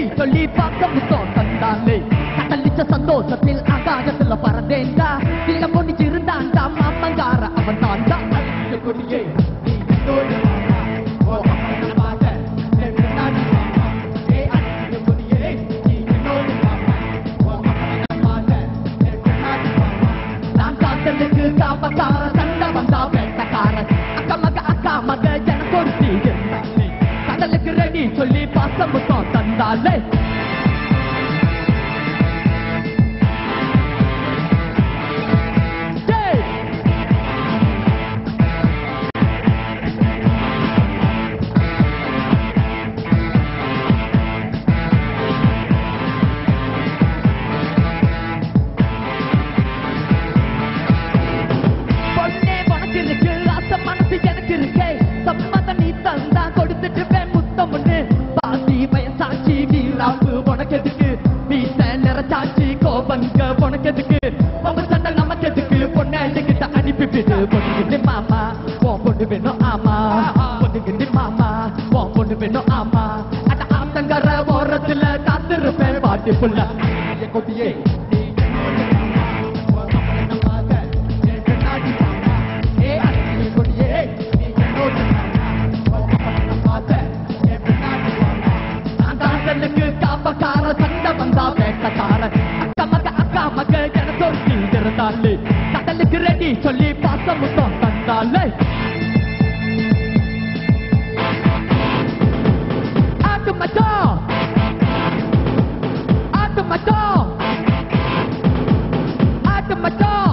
சொல்லி பார்க்க முத்தம் தந்தாலே கடலிச்ச சந்தோஷத்தில் ஆகாயத்துல பறந்தேன்டா இல்ல முடிச்சு இருந்தான்டா மாமங்கார அவன் தான்டா அழிஞ்ச கொடியே நீ என்னோட மாமா. ஓ, அவனை பார்த்த என் பின்னாடி மாமா. ஏய், அழிஞ்ச கொடியே, நீ என்னோட மாமா. ஓ, அவனை பார்த்த என் பின்னாடி மாமா. நான் காத்தலுக்கு காப்பக்கார சண்டை வந்தா வேட்டக்காரன் அக்கா மக அக்கா மக எனக்கு ஒரு இருந்தாலே கடலுக்கு ரெடி சொல்லி பாசம் முத்தம் தந்தாலே டேய் பொண்ணே உனக்கு இருக்கு ஆசை மனசு எனக்கு இருக்கே சம்மதம் நீ தந்தா கொடுத்துட்டு போய் முத்தம் ஒண்ணு பாசி வயசாச்சி வீராப்பு உனக்கு எதுக்கு வீச நிறைச்சாச்சி கோபங்க உனக்கு எதுக்கு உங்க சண்டை நமக்கு எதுக்கு பொண்ணை என்கிட்ட அனுப்பிவிடு பொண்ணுகிட்டு மாமா உன் பொண்ணு வேணும் ஆமா பொண்ணுகிட்டு மாமா உன் பொண்ணு வேணும் ஆமா அட ஆத்தங்கர ஓரத்துல காத்திருப்பேன் பாட்டு புள்ள கொட்டியே நீ என்னோட மாமா. உன் அப்பனை பார்த்த என் பின்னாடி மாமா. ஏய், அழகிய கொடியே, நீ என்னோட மாமா. உன் அப்பனை பார்த்த என் பின்னாடி மாமா. நான் காதலுக்கு காப்பக்கார சண்டை வந்தா வேட்டக்கார அக்கா மக அக்கா மக எனக்கு ஒரு தீ இருந்தாலே கடலுக்கு ரெடி சொல்லி பாசம் முத்தம் தந்தாலே ஆட்டு மச்சான் ஆட்டு மச்சான் ஆட்டு மச்சான்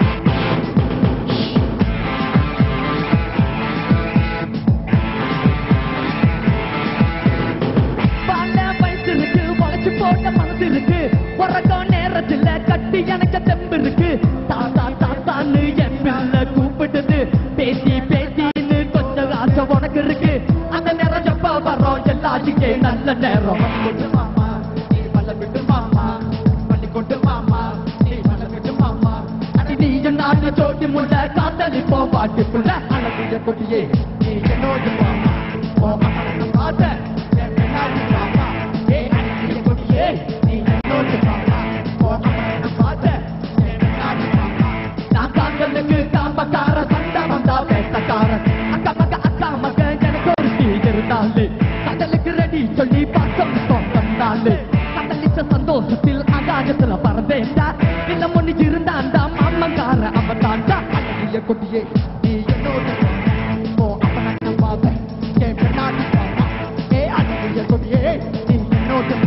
பல வயசு இருக்கு உழைச்சு போட்ட மனசு இருக்கு உறக்கம் நேரத்துல கட்டி எனக்கு தெம்பு இருக்கு தாத்தா தாத்தான்னு என் பிள்ளை கூப்பிடுது பேசி பேசின்னு கொஞ்சம் ஆசை உனக்கு இருக்கு அந்த நேரம் எப்ப வரோம் எல்லாத்துக்கே நல்ல நேரம் கொண்டு மாமா நீ பல்ல விட்டு மாமா பள்ளி கொண்டு மாமா நீ பல்ல விட்டு மாமா அடி நீயும் நாடு ஜோடி முள்ள காத்தளிப்போம் பாட்டுக்குள்ள அழகிய கொடியே நீ என்னோடு மாமா ஓ அம்மனை பார்த்த என் பின்னாடி மாமா ஏ அழகிய கொடியே நீ என்னோடு மாமா ஓ அம்மனை பார்த்த என் பின்னாடி மாமா நான் காங்கலுக்கு காம்பக்கார சண்டை வந்தா வேட்டக்காரன் அக்கா மக அக்கா மக எனக்கு ஒரு தீ இருந்தாலே கடலுக்கு ரெடி சொல்லி பாசம் தந்தாலே கடலிச்ச சந்தோஷத்தில் ஆகாயத்துல பறந்தேன்டா இல்ல முன்னிச்சு இருந்தாண்டா மாமங்கார அவன் தாண்டா அழகிய கொடியே நீ என்னோட ஓ அப்ப நான் பாப்பேன் என் பின்னாடி பாப்பா ஏ அழகிய கொடியே நீ என்னோட